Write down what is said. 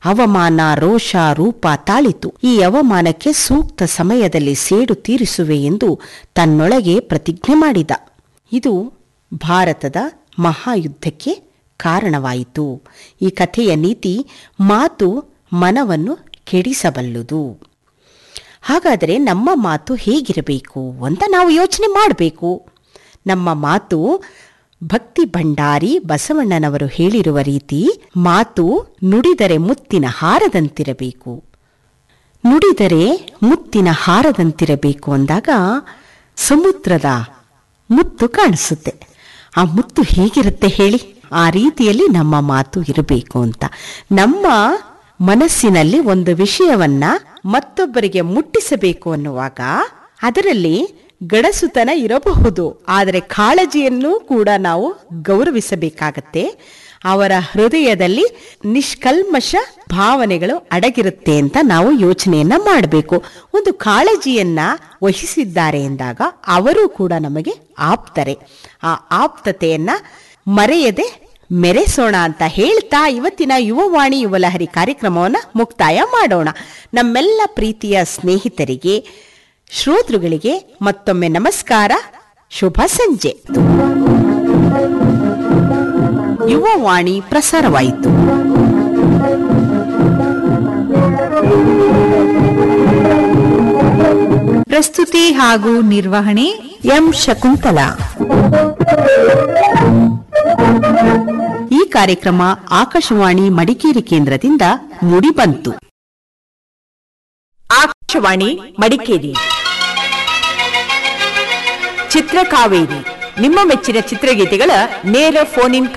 ಅವಮಾನ ರೋಷ ರೂಪ ತಾಳಿತು ಈ ಅವಮಾನಕ್ಕೆ ಸೂಕ್ತ ಸಮಯದಲ್ಲಿ ಸೇಡು ತೀರಿಸುವೆ ಎಂದು ತನ್ನೊಳಗೆ ಪ್ರತಿಜ್ಞೆ ಮಾಡಿದ ಇದು ಭಾರತದ ಮಹಾಯುದ್ಧಕ್ಕೆ ಕಾರಣವಾಯಿತು ಈ ಕಥೆಯ ನೀತಿ ಮಾತು ಮನವನ್ನು ಕೆಡಿಸಬಲ್ಲುದು ಹಾಗಾದರೆ ನಮ್ಮ ಮಾತು ಹೇಗಿರಬೇಕು ಅಂತ ನಾವು ಯೋಚನೆ ಮಾಡಬೇಕು ನಮ್ಮ ಮಾತು ಭಕ್ತಿ ಭಂಡಾರಿ ಬಸವಣ್ಣನವರು ಹೇಳಿರುವ ರೀತಿ ಮಾತು ನುಡಿದರೆ ಮುತ್ತಿನ ಹಾರದಂತಿರಬೇಕು ನುಡಿದರೆ ಮುತ್ತಿನ ಹಾರದಂತಿರಬೇಕು ಅಂದಾಗ ಸಮುದ್ರದ ಮುತ್ತು ಕಾಣಿಸುತ್ತೆ ಆ ಮುತ್ತು ಹೇಗಿರುತ್ತೆ ಹೇಳಿ ಆ ರೀತಿಯಲ್ಲಿ ನಮ್ಮ ಮಾತು ಇರಬೇಕು ಅಂತ ನಮ್ಮ ಮನಸ್ಸಿನಲ್ಲಿ ಒಂದು ವಿಷಯವನ್ನ ಮತ್ತೊಬ್ಬರಿಗೆ ಮುಟ್ಟಿಸಬೇಕು ಅನ್ನುವಾಗ ಅದರಲ್ಲಿ ಗಡಸುತನ ಇರಬಹುದು ಆದರೆ ಕಾಳಜಿಯನ್ನು ಕೂಡ ನಾವು ಗೌರವಿಸಬೇಕಾಗತ್ತೆ ಅವರ ಹೃದಯದಲ್ಲಿ ನಿಷ್ಕಲ್ಮಶ ಭಾವನೆಗಳು ಅಡಗಿರುತ್ತೆ ಅಂತ ನಾವು ಯೋಚನೆಯನ್ನ ಮಾಡಬೇಕು ಒಂದು ಕಾಳಜಿಯನ್ನ ವಹಿಸಿದ್ದಾರೆ ಎಂದಾಗ ಅವರು ಕೂಡ ನಮಗೆ ಆಪ್ತರೆ ಆ ಆಪ್ತತೆಯನ್ನ ಮರೆಯದೆ ಮೆರೆಸೋಣ ಅಂತ ಹೇಳ್ತಾ ಇವತ್ತಿನ ಯುವವಾಣಿ ಯುವಲಹರಿ ಕಾರ್ಯಕ್ರಮವನ್ನು ಮುಕ್ತಾಯ ಮಾಡೋಣ ನಮ್ಮೆಲ್ಲ ಪ್ರೀತಿಯ ಸ್ನೇಹಿತರಿಗೆ ಶ್ರೋತೃಗಳಿಗೆ ಮತ್ತೊಮ್ಮೆ ನಮಸ್ಕಾರ ಶುಭ ಸಂಜೆ ಯುವವಾಣಿ ಪ್ರಸಾರವಾಯಿತು ಪ್ರಸ್ತುತಿ ಹಾಗೂ ನಿರ್ವಹಣೆ ಎಂ ಶಕುಂತಲಾ ಈ ಕಾರ್ಯಕ್ರಮ ಆಕಾಶವಾಣಿ ಮಡಿಕೇರಿ ಕೇಂದ್ರದಿಂದ ಮುಡಿಬಂತು ಆಕಾಶವಾಣಿ ಮಡಿಕೇರಿ ಚಿತ್ರಕಾವೇರಿ ನಿಮ್ಮ ಮೆಚ್ಚಿನ ಚಿತ್ರಗೀತೆಗಳ ನೇರ ಫೋನ್ ಇನ್